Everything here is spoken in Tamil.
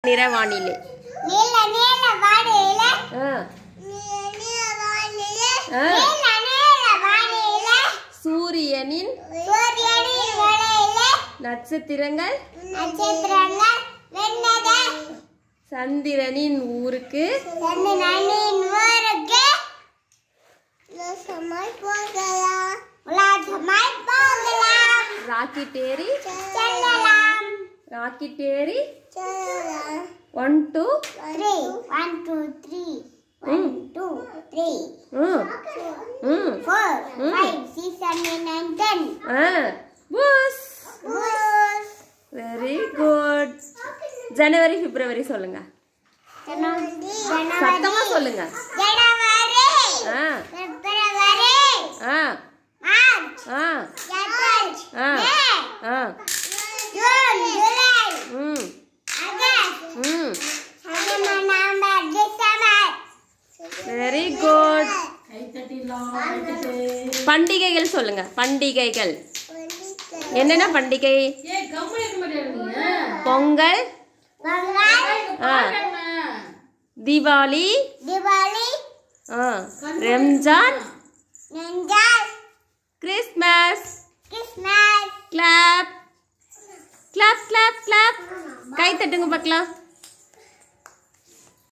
நிற வானிலை நீல நீல வானில ஆ நீல நீல வானில ஆ. நீல நீல வானில சூரியனின் சூரியனின் ஒளியில நட்சத்திரங்கள் நட்சத்திரங்கள் வெண்ணத சந்திரனின் ஊருக்கு சந்திரனின் ஊருக்கு உல்லாசமாய் போகலாம் உல்லாசமாய் போகலாம் ராக்கெட் ஏறி செல்லலாம் ராக்கெட் ஏறி செல்லலாம் one two three one two three one two three ம் ம் four five six seven nine ten ஆ பூஸ் வெரி குட் ஜனவரி பிப்ரவரி சொல்லுங்க சத்தமா சொல்லுங்க ஜனவரி ஆ பிப்ரவரி ஆ மார்ச் ஆ ஏப்ரல் ஆ மே ஆ ஜூன் ஜூலை ம் ஆகஸ்ட் ம் September November December very good பண்டிகைகள் சொல்லுங்க பண்டிகைகள் என்னென்ன பண்டிகை பொங்கல் பொங்கல் ஆ தீபாவளி தீபாவளி ஆ ரம்ஜான் நெஞ்சால் Christmas Christmas clap clap clap clap கை தட்டுங்க பார்க்கலாம்